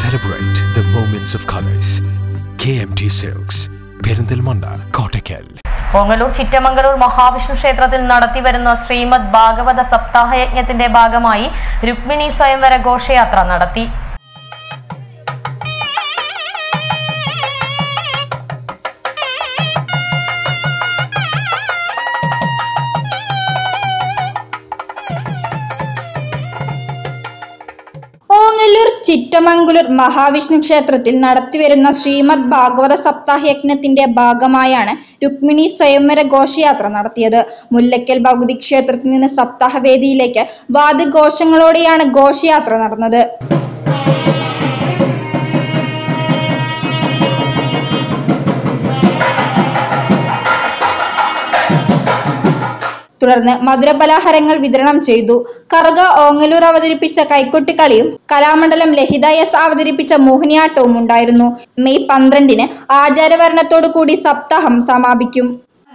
Celebrate the moments of colors. KMT Silks, Perinthalmanna Kottakkal Ongallur ചിറ്റമംഗലൂർ Mahavishnu ക്ഷേത്രത്തിൽ നടത്തിവരുന്ന ശ്രീമദ് ഭാഗവത സപ്താഹ യജ്ഞത്തിന്റെ ഭാഗമായി രുക്മിണി സ്വയംവര ഘോഷയാത്ര നടത്തി ഓങ്ങല്ലൂർ ചിറ്റമംഗലൂർ മഹാവിഷ്ണു ക്ഷേത്രത്തിൽ നടത്തിവരുന്ന ശ്രീമദ് ഭാഗവത സപ്താഹ യജ്ഞത്തിന്റെ ഭാഗമായാണ് രുക്മിണി സ്വയംവര ഘോഷയാത്ര നടത്തിയത് മുല്ലക്കൽ ഭഗവതി ക്ഷേത്രത്തിൽ നിന്ന് സപ്താഹവേദിയിലേക്ക് വാദ്യഘോഷങ്ങളോടെയാണ് ഘോഷയാത്ര നടന്നത് തുടർന്ന് മധുരപലഹാരങ്ങൾ വിതരണം ചെയ്തു കറുക ഓങ്ങല്ലൂർ അവതരിപ്പിച്ച കൈക്കൊട്ടിക്കളിയും കലാമണ്ഡലം ലഹിത എസ് അവതരിപ്പിച്ച മോഹിനിയാട്ടവും ഉണ്ടായിരുന്നു മെയ് പന്ത്രണ്ടിന് ആചാരവർണ്ണത്തോടു കൂടി സപ്താഹം സമാപിക്കും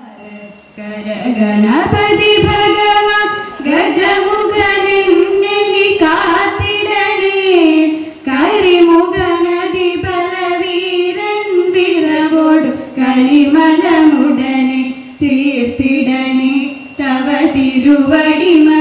ഗണപതി ഭഗവാൻ ഗജമുഖനെന്നെ കാത്തിടണേ കരിമുഖനദി ബലവീരൻ വിരവോടു കരിമലമുടനെ തീർത്തിടണേ തവ തിരുവടിമ